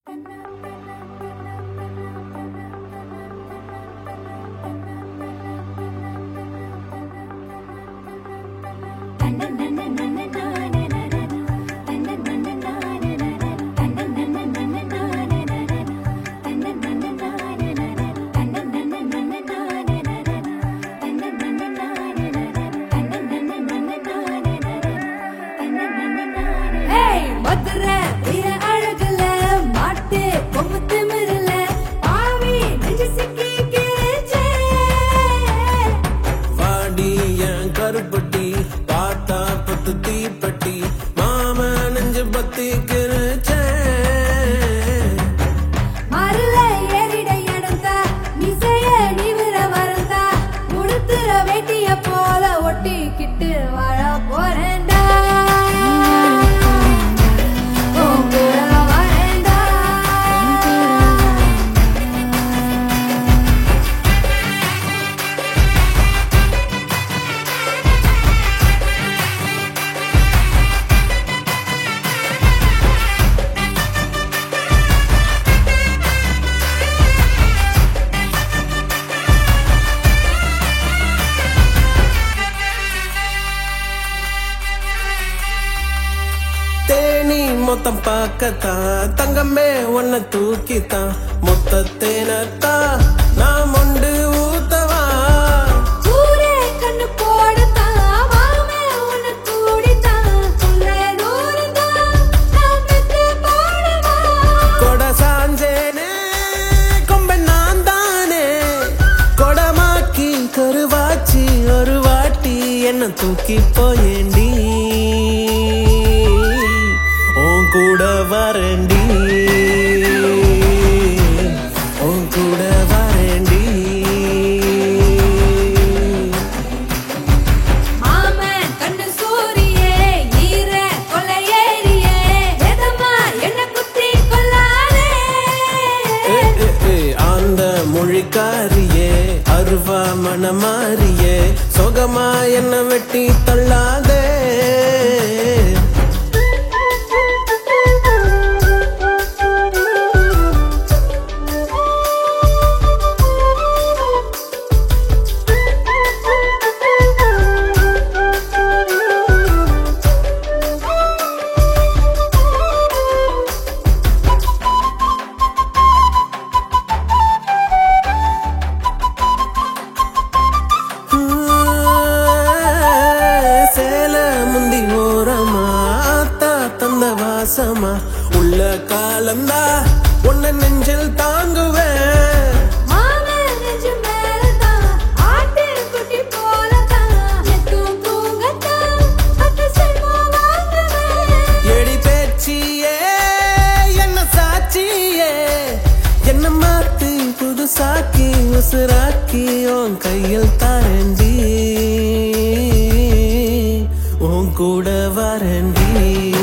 ஏய், மதுரை வீர அழகுல, மாட்டு கொம்பு திமிருல, பாவி நெஞ்சு சிக்கி கிழிச்சே. வாடி என் கருப்பட்டி பார்த்தா பத்து தீப்பட்டி மாம நெஞ்சு பத்தி கிருச்சேன் மருள ஏறிட இடந்தா, மிசைய நிமிர மறந்தா, உடுத்துற வேட்டிய போல ஒட்டிக்கிட்டு வாழ போறேன்டா. உன் கூட வரேன்டா. தேனி மொத்தம் பார்க்கத்தான் தங்கமே உன்னை தூக்கித்தான் மொத்த தேனத்தான் நான் மொண்டு ஊத்தவா ஊரே கண்ணு போடத்தான், மாமே உன்னை கூடித்தான், உன்னை தூரந்தான், நான் பெத்து போடவா? கொட சாஞ்சேனே கொம்ப நான் தானே கொடமாக்கி கருவாச்சி ஒரு வாட்டி என்ன தூக்கி போயேண்டி உன் கூட வரேண்டி உன் கூட வரேண்டி மாமன் கண்ணு சூரியே, ஈர கொள்ளையேறியே, எதம்மா என்னை குத்தி கொல்லாதே. ஏ, ஏ, ஏ, அந்த மொழிக்காரியே அருவா மனமாரியே சொகமா என்ன வெட்டி தள்ளாதே சேல முந்தி ஓரமா ஆத்தா தந்த வாசமா உள்ள காலந்தா உன்னை நெஞ்சில் தாங்குவேன் மாமன் நெஞ்சு மேலதான், ஆட்டுக்குட்டி போலதான், எத்தும் தூங்கத்தான், பத்து செல்வம் வாங்குவேன். எடி பேச்சியே என்ன சாட்சியே என்ன மாத்தி புதுசாக்கி உசுராக்கி உன் கையில் தாரண்டி உன் கூட வரண்டி